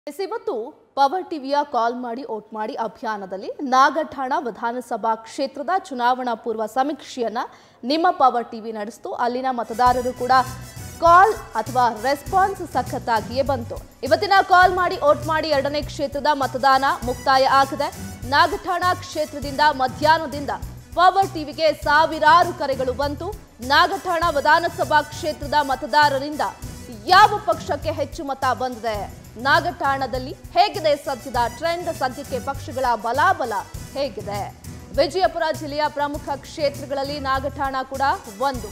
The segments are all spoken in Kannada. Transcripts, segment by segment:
ಎಸ್, ಇವತ್ತು ಪವರ್ ಟಿವಿಯ ಕಾಲ್ ಮಾಡಿ ಓಟ್ ಮಾಡಿ ಅಭಿಯಾನದಲ್ಲಿ ನಾಗಠಾಣ ವಿಧಾನಸಭಾ ಕ್ಷೇತ್ರದ ಚುನಾವಣಾ ಪೂರ್ವ ಸಮೀಕ್ಷೆಯನ್ನ ನಿಮ್ಮ ಪವರ್ ಟಿವಿ ನಡೆಸಿತು ಅಲ್ಲಿನ ಮತದಾರರು ಕೂಡ ಕಾಲ್ ಅಥವಾ ರೆಸ್ಪಾನ್ಸ್ ಸಖತ್ತಾಗಿಯೇ ಬಂತು ಇವತ್ತಿನ ಕಾಲ್ ಮಾಡಿ ಓಟ್ ಮಾಡಿ ಎರಡನೇ ಕ್ಷೇತ್ರದ ಮತದಾನ ಮುಕ್ತಾಯ ಆಗಿದೆ ನಾಗಠಾಣ ಕ್ಷೇತ್ರದಿಂದ ಮಧ್ಯಾಹ್ನದಿಂದ ಪವರ್ ಟಿವಿಗೆ ಸಾವಿರಾರು ಕರೆಗಳು ಬಂತು ನಾಗಠಾಣ ವಿಧಾನಸಭಾ ಕ್ಷೇತ್ರದ ಮತದಾರರಿಂದ ಯಾವ ಪಕ್ಷಕ್ಕೆ ಹೆಚ್ಚು ಮತ ಬಂದಿದೆ ನಾಗಠಾಣದಲ್ಲಿ ಹೇಗಿದೆ ಸದ್ಯದ ಟ್ರೆಂಡ್ ಸದ್ಯಕ್ಕೆ ಪಕ್ಷಗಳ ಬಲಾಬಲ ಹೇಗಿದೆ ವಿಜಯಪುರ ಜಿಲ್ಲೆಯ ಪ್ರಮುಖ ಕ್ಷೇತ್ರಗಳಲ್ಲಿ ನಾಗಠಾಣ ಕೂಡ ಒಂದು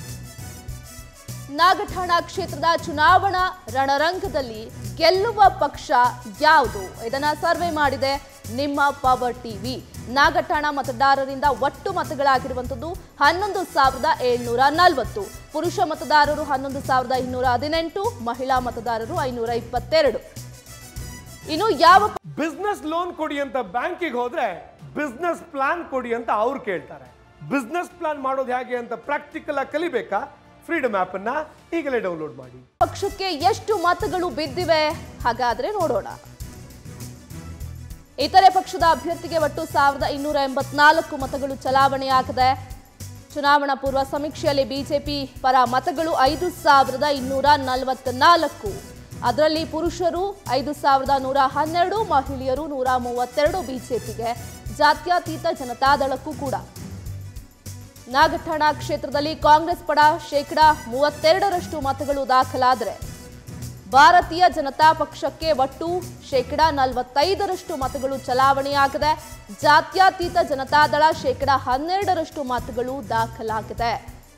ನಾಗಠಾಣ ಕ್ಷೇತ್ರದ ಚುನಾವಣಾ ರಣರಂಗದಲ್ಲಿ ಗೆಲ್ಲುವ ಪಕ್ಷ ಯಾವುದು ಇದನ್ನ ಸರ್ವೆ ಮಾಡಿದೆ ನಿಮ್ಮ ಪವರ್ ಟಿವಿ ನಾಗಠಾಣ ಮತದಾರರಿಂದ ಒಟ್ಟು ಮತಗಳಾಗಿರುವಂಥದ್ದು ಹನ್ನೊಂದು ಸಾವಿರದ ಏಳ್ನೂರ ನಲವತ್ತು ಪುರುಷ ಮತದಾರರು ಹನ್ನೊಂದು ಸಾವಿರದ ಇನ್ನೂರ ಹದಿನೆಂಟು ಮಹಿಳಾ ಮತದಾರರು ಐನೂರ ಇಪ್ಪತ್ತೆರಡು ಇನ್ನು ಯಾವ ಬಿಸ್ನೆಸ್ ಲೋನ್ ಕೊಡಿ ಅಂತ ಬ್ಯಾಂಕಿಗೆ ಹೋದ್ರೆ ಬಿಸ್ನೆಸ್ ಪ್ಲಾನ್ ಕೊಡಿ ಅಂತ ಅವ್ರು ಕೇಳ್ತಾರೆ ಬಿಸ್ನೆಸ್ ಪ್ಲಾನ್ ಮಾಡೋದು ಹೇಗೆ ಅಂತ ಪ್ರಾಕ್ಟಿಕಲ್ ಆಗಿ ಕಲಿಬೇಕಾ ಫ್ರೀಡಮ್ ಆಪ್ ಅನ್ನ ಈಗಲೇ ಡೌನ್ಲೋಡ್ ಮಾಡಿ ಪಕ್ಷಕ್ಕೆ ಎಷ್ಟು ಮತಗಳು ಬಿದ್ದಿವೆ ಹಾಗಾದ್ರೆ ನೋಡೋಣ ಇತರೆ ಪಕ್ಷದ ಅಭ್ಯರ್ಥಿಗೆ ಒಟ್ಟು ಸಾವಿರದ ಇನ್ನೂರ ಎಂಬತ್ನಾಲ್ಕು ಮತಗಳು ಚಲಾವಣೆಯಾಗಿದೆ ಚುನಾವಣಾ ಪೂರ್ವ ಸಮೀಕ್ಷೆಯಲ್ಲಿ ಬಿಜೆಪಿ ಪರ ಮತಗಳು ಐದು ಸಾವಿರದ ಇನ್ನೂರ ನಲವತ್ನಾಲ್ಕು ಅದರಲ್ಲಿ ಪುರುಷರು ಐದು ಸಾವಿರದ ನೂರ ಹನ್ನೆರಡು ಮಹಿಳೆಯರು ನೂರ ಮೂವತ್ತೆರಡು ಬಿಜೆಪಿಗೆ ಜಾತ್ಯತೀತ ಜನತಾದಳಕ್ಕೂ ಕೂಡ ನಾಗಠಾಣ ಕ್ಷೇತ್ರದಲ್ಲಿ ಕಾಂಗ್ರೆಸ್ ಪಡ ಶೇಕಡ ಮೂವತ್ತೆರಡರಷ್ಟು ಮತಗಳು ದಾಖಲಾದರೆ ಭಾರತೀಯ ಜನತಾ ಪಕ್ಷಕ್ಕೆ ಒಟ್ಟು ಶೇಕಡ ನಲವತ್ತೈದರಷ್ಟು ಮತಗಳು ಚಲಾವಣೆಯಾಗಿದೆ ಜಾತ್ಯತೀತ ಜನತಾದಳ ಶೇಕಡ ಹನ್ನೆರಡರಷ್ಟು ಮತಗಳು ದಾಖಲಾಗಿದೆ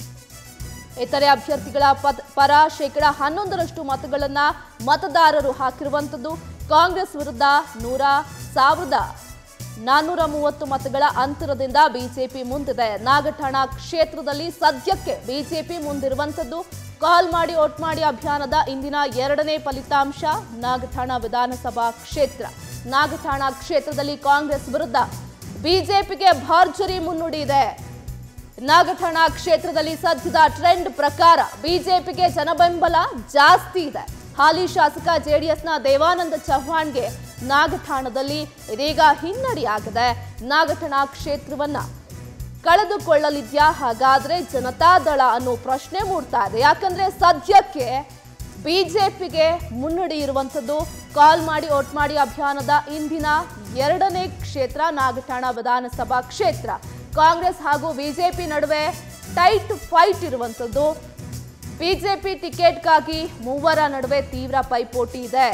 ಇತರೆ ಅಭ್ಯರ್ಥಿಗಳ ಪದ ಪರ ಶೇಕಡ ಹನ್ನೊಂದರಷ್ಟು ಮತಗಳನ್ನ ಮತದಾರರು ಹಾಕಿರುವಂಥದ್ದು ಕಾಂಗ್ರೆಸ್ ವಿರುದ್ಧ ನೂರ ಸಾವಿರದ ನಾನ್ನೂರ ಮೂವತ್ತು ಮತಗಳ ಅಂತರದಿಂದ ಬಿಜೆಪಿ ಮುಂದಿದೆ ನಾಗಠಾಣ ಕ್ಷೇತ್ರದಲ್ಲಿ ಸದ್ಯಕ್ಕೆ ಬಿಜೆಪಿ ಮುಂದಿರುವಂಥದ್ದು ಕಾಲ್ ಮಾಡಿ ಓಟ್ ಮಾಡಿ ಅಭಿಯಾನದ ಇಂದಿನ ಎರಡನೇ ಫಲಿತಾಂಶ ನಾಗಠಾಣ ವಿಧಾನಸಭಾ ಕ್ಷೇತ್ರ ನಾಗಠಾಣ ಕ್ಷೇತ್ರದಲ್ಲಿ ಕಾಂಗ್ರೆಸ್ ವಿರುದ್ಧ ಬಿಜೆಪಿಗೆ ಭರ್ಜರಿ ಮುನ್ನುಡಿ ಇದೆ ನಾಗಠಾಣ ಕ್ಷೇತ್ರದಲ್ಲಿ ಸದ್ಯದ ಟ್ರೆಂಡ್ ಪ್ರಕಾರ ಬಿಜೆಪಿಗೆ ಜನಬೆಂಬಲ ಜಾಸ್ತಿ ಇದೆ ಹಾಲಿ ಶಾಸಕ ಜೆಡಿಎಸ್ನ ದೇವಾನಂದ ಚವ್ಹಾಣ್ಗೆ ನಾಗಠಾಣದಲ್ಲಿ ಇದೀಗ ಹಿನ್ನಡೆಯಾಗಿದೆ ನಾಗಠಾಣ ಕ್ಷೇತ್ರವನ್ನ ಕಳೆದುಕೊಳ್ಳಲಿದ್ಯಾ ಹಾಗಾದ್ರೆ ಜನತಾದಳ ಅನ್ನೋ ಪ್ರಶ್ನೆ ಮೂಡ್ತಾ ಇದೆ ಯಾಕಂದ್ರೆ ಸದ್ಯಕ್ಕೆ ಬಿಜೆಪಿಗೆ ಮುನ್ನಡೆ ಇರುವಂಥದ್ದು ಕಾಲ್ ಮಾಡಿ ಓಟ್ ಮಾಡಿ ಅಭಿಯಾನದ ಇಂದಿನ ಎರಡನೇ ಕ್ಷೇತ್ರ ನಾಗಠಾಣ ವಿಧಾನಸಭಾ ಕ್ಷೇತ್ರ ಕಾಂಗ್ರೆಸ್ ಹಾಗೂ ಬಿಜೆಪಿ ನಡುವೆ ಟೈಟ್ ಫೈಟ್ ಇರುವಂಥದ್ದು ಬಿಜೆಪಿ ಟಿಕೆಟ್ಗಾಗಿ ಮೂವರ ನಡುವೆ ತೀವ್ರ ಪೈಪೋಟಿ ಇದೆ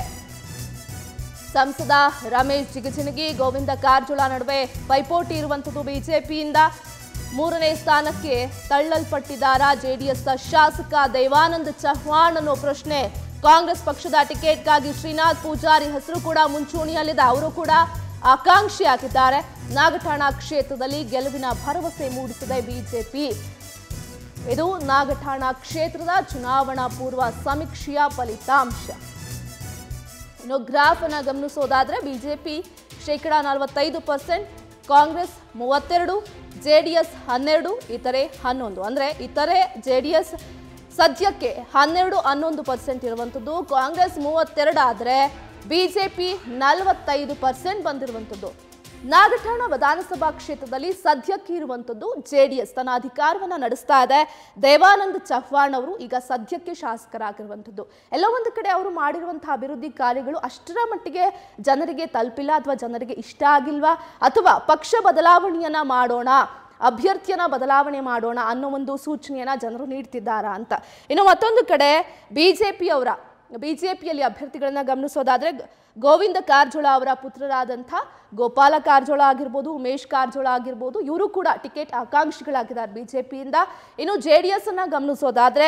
ಸಂಸದ ರಮೇಶ್ ಜಿಗಜಿಣಗಿ ಗೋವಿಂದ ಕಾರಜೋಳ ನಡುವೆ ಪೈಪೋಟಿ ಇರುವಂಥದ್ದು ಬಿಜೆಪಿಯಿಂದ ಮೂರನೇ ಸ್ಥಾನಕ್ಕೆ ತಳ್ಳಲ್ಪಟ್ಟಿದ್ದಾರ ಜೆಡಿಎಸ್ ಶಾಸಕ ದೇವಾನಂದ ಚವ್ಹಾಣ್ ಅನ್ನೋ ಪ್ರಶ್ನೆ ಕಾಂಗ್ರೆಸ್ ಪಕ್ಷದ ಟಿಕೆಟ್ಗಾಗಿ ಶ್ರೀನಾಥ್ ಪೂಜಾರಿ ಹೆಸರು ಕೂಡ ಮುಂಚೂಣಿಯಲ್ಲಿದೆ ಅವರು ಕೂಡ ಆಕಾಂಕ್ಷಿಯಾಗಿದ್ದಾರೆ ನಾಗಠಾಣ ಕ್ಷೇತ್ರದಲ್ಲಿ ಗೆಲುವಿನ ಭರವಸೆ ಮೂಡಿಸಿದೆ ಬಿಜೆಪಿ ಇದು ನಾಗಠಾಣ ಕ್ಷೇತ್ರದ ಚುನಾವಣಾ ಪೂರ್ವ ಸಮೀಕ್ಷೆಯ ಫಲಿತಾಂಶ ಇನ್ನು ಗ್ರಾಫ್ ಅನ್ನ ಗಮನಿಸೋದಾದ್ರೆ ಬಿಜೆಪಿ ಶೇಕಡ ನಲವತ್ತೈದು ಪರ್ಸೆಂಟ್ ಕಾಂಗ್ರೆಸ್ ಮೂವತ್ತೆರಡು ಜೆಡಿಎಸ್ ಹನ್ನೆರಡು ಇತರೆ ಹನ್ನೊಂದು ಅಂದ್ರೆ ಇತರೆ ಜೆಡಿಎಸ್ ಸದ್ಯಕ್ಕೆ ಹನ್ನೆರಡು ಹನ್ನೊಂದು ಪರ್ಸೆಂಟ್ ಇರುವಂಥದ್ದು ಕಾಂಗ್ರೆಸ್ ಮೂವತ್ತೆರಡು ಆದರೆ ಬಿಜೆಪಿ ನಲವತ್ತೈದು ಪರ್ಸೆಂಟ್ ಬಂದಿರುವಂಥದ್ದು ನಾಗಠಾಣ ವಿಧಾನಸಭಾ ಕ್ಷೇತ್ರದಲ್ಲಿ ಸದ್ಯಕ್ಕೆ ಇರುವಂಥದ್ದು ಜೆಡಿಎಸ್ ತನ್ನ ಅಧಿಕಾರವನ್ನ ನಡೆಸ್ತಾ ಇದೆ ದೇವಾನಂದ್ ಚವ್ಹಾಣ್ ಅವರು ಈಗ ಸದ್ಯಕ್ಕೆ ಶಾಸಕರಾಗಿರುವಂಥದ್ದು ಎಲ್ಲೋ ಒಂದು ಕಡೆ ಅವರು ಮಾಡಿರುವಂತಹ ಅಭಿವೃದ್ಧಿ ಕಾರ್ಯಗಳು ಅಷ್ಟರ ಮಟ್ಟಿಗೆ ಜನರಿಗೆ ತಲುಪಿಲ್ಲ ಅಥವಾ ಜನರಿಗೆ ಇಷ್ಟ ಆಗಿಲ್ವಾ ಅಥವಾ ಪಕ್ಷ ಬದಲಾವಣೆಯನ್ನ ಮಾಡೋಣ ಅಭ್ಯರ್ಥಿಯನ್ನ ಬದಲಾವಣೆ ಮಾಡೋಣ ಅನ್ನೋ ಒಂದು ಸೂಚನೆಯನ್ನ ಜನರು ನೀಡ್ತಿದ್ದಾರಾ ಅಂತ ಇನ್ನು ಮತ್ತೊಂದು ಕಡೆ ಬಿಜೆಪಿಯವರ ಬಿಜೆಪಿಯಲ್ಲಿ ಅಭ್ಯರ್ಥಿಗಳನ್ನ ಗಮನಿಸೋದಾದ್ರೆ ಗ- ಗೋವಿಂದ ಕಾರಜೋಳ ಅವರ ಪುತ್ರರಾದಂಥ ಗೋಪಾಲ ಕಾರಜೋಳ ಆಗಿರ್ಬೋದು ಉಮೇಶ್ ಕಾರಜೋಳ ಆಗಿರ್ಬೋದು ಇವರು ಕೂಡ ಟಿಕೆಟ್ ಆಕಾಂಕ್ಷಿಗಳಾಗಿದ್ದಾರೆ ಬಿಜೆಪಿಯಿಂದ ಇನ್ನು ಜೆ ಡಿ ಎಸ್ ಅನ್ನ ಗಮನಿಸೋದಾದ್ರೆ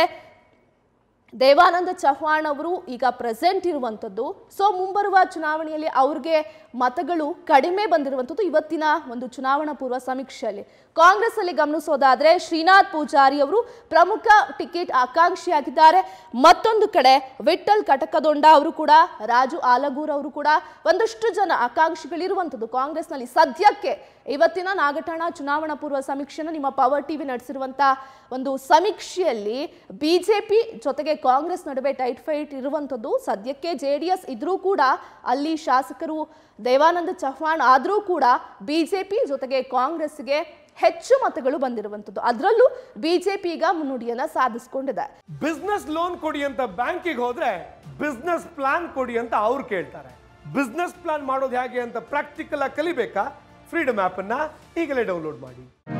ದೇವಾನಂದ ಚವ್ಹಾಣ್ ಅವರು ಈಗ ಪ್ರೆಸೆಂಟ್ ಇರುವಂಥದ್ದು ಸೊ ಮುಂಬರುವ ಚುನಾವಣೆಯಲ್ಲಿ ಅವ್ರಿಗೆ ಮತಗಳು ಕಡಿಮೆ ಬಂದಿರುವಂಥದ್ದು ಇವತ್ತಿನ ಒಂದು ಚುನಾವಣಾ ಪೂರ್ವ ಸಮೀಕ್ಷೆಯಲ್ಲಿ ಕಾಂಗ್ರೆಸ್ ಅಲ್ಲಿ ಗಮನಿಸೋದಾದ್ರೆ ಶ್ರೀನಾಥ್ ಪೂಜಾರಿ ಅವರು ಪ್ರಮುಖ ಟಿಕೆಟ್ ಆಕಾಂಕ್ಷಿಯಾಗಿದ್ದಾರೆ ಮತ್ತೊಂದು ಕಡೆ ವಿಠಲ್ ಕಟಕದೊಂಡ ಅವರು ಕೂಡ ರಾಜು ಆಲಗೂರ್ ಅವರು ಕೂಡ ಒಂದಷ್ಟು ಜನ ಆಕಾಂಕ್ಷಿಗಳಿರುವಂಥದ್ದು ಕಾಂಗ್ರೆಸ್ನಲ್ಲಿ ಸದ್ಯಕ್ಕೆ ಇವತ್ತಿನ ನಾಗಠಾಣ ಚುನಾವಣಾ ಪೂರ್ವ ಸಮೀಕ್ಷೆನ ನಿಮ್ಮ ಪವರ್ ಟಿವಿ ನಡೆಸಿರುವಂತ ಒಂದು ಸಮೀಕ್ಷೆಯಲ್ಲಿ ಬಿಜೆಪಿ ಜೊತೆಗೆ ಕಾಂಗ್ರೆಸ್ ನಡುವೆ ಟೈಟ್ ಫೈಟ್ ಇರುವಂಥದ್ದು ಸದ್ಯಕ್ಕೆ ಜೆ ಡಿ ಎಸ್ ಇದ್ರೂ ಕೂಡ ಅಲ್ಲಿ ಶಾಸಕರು ದೇವಾನಂದ ಚವ್ಹಾಣ್ ಆದರೂ ಕೂಡ ಬಿಜೆಪಿ ಜೊತೆಗೆ ಕಾಂಗ್ರೆಸ್ಗೆ ಹೆಚ್ಚು ಮತಗಳು ಬಂದಿರುವಂಥದ್ದು ಅದರಲ್ಲೂ ಬಿಜೆಪಿ ಈಗ ಮುನ್ನುಡಿಯನ್ನ ಸಾಧಿಸಿಕೊಂಡಿದೆ ಬಿಸ್ನೆಸ್ ಲೋನ್ ಕೊಡಿ ಅಂತ ಬ್ಯಾಂಕಿಗೆ ಹೋದ್ರೆ ಬಿಸ್ನೆಸ್ ಪ್ಲಾನ್ ಕೊಡಿ ಅಂತ ಅವ್ರು ಕೇಳ್ತಾರೆ ಬಿಸ್ನೆಸ್ ಪ್ಲಾನ್ ಮಾಡೋದು ಹೇಗೆ ಅಂತ ಪ್ರಾಕ್ಟಿಕಲ್ ಆಗಿ ಕಲಿಬೇಕಾ ಫ್ರೀಡಮ್ ಆ್ಯಪನ್ನು ಈಗಲೇ ಡೌನ್ಲೋಡ್ ಮಾಡಿ